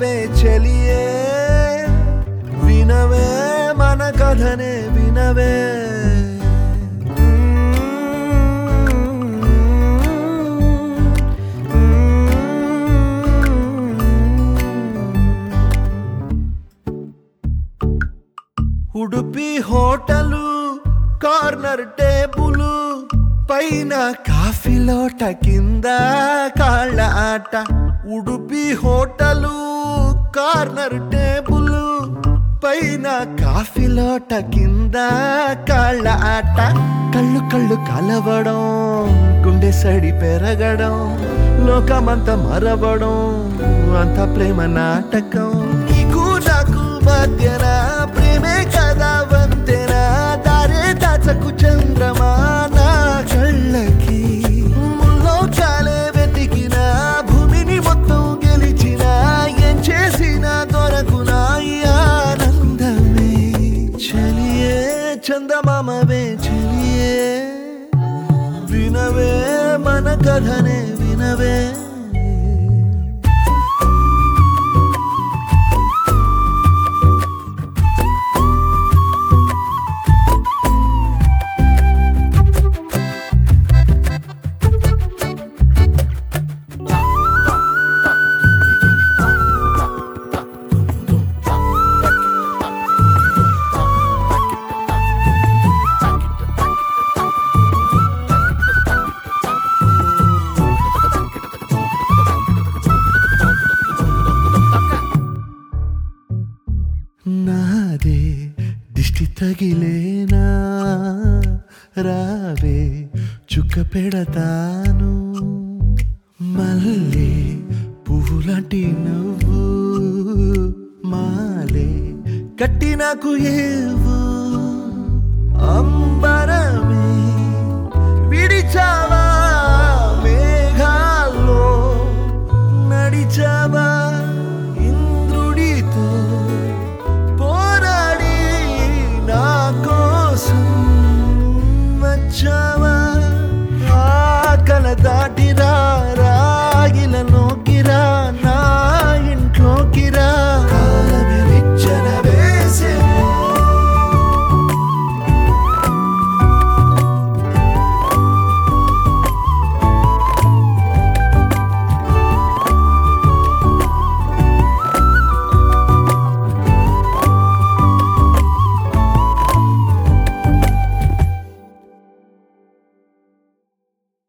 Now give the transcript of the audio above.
చందమామవే చెలియే వినవే మన కథనే వినవే ఉడుపి హోటలు కార్నర్ టేబులు పైన కాఫీ లోట కింద కాళ్ళ ఆట ఉడుపి హోటలు కార్నర్ టేబులు పైన కాఫీ లోట కింద కాళ్ళ ఆట కళ్ళు కళ్ళు కలవడం గుండె సడి పెరగడం లోకమంతా మరవడం అంత ప్రేమ నాటకం నీకు నాకు మధ్యన ప్రేమే కదా వంతెన దారే దాచకు చంద్రమా నా కళ్ళకి ముల్లోకాలే వెతికిన భూమిని మొత్తం గెలిచిన ఏం చేసినా దొరకునా ఈ ఆనందమే చెలియే చందమామవే చెలియే వినవే మన కథనే వినవే నాదే దిష్టి తగిలేనా రావే చుక్క పెడతాను మళ్ళీ పువ్వులాంటి నువ్వు మాలే కట్టి నాకు ఏవు అంబరమే విడిచా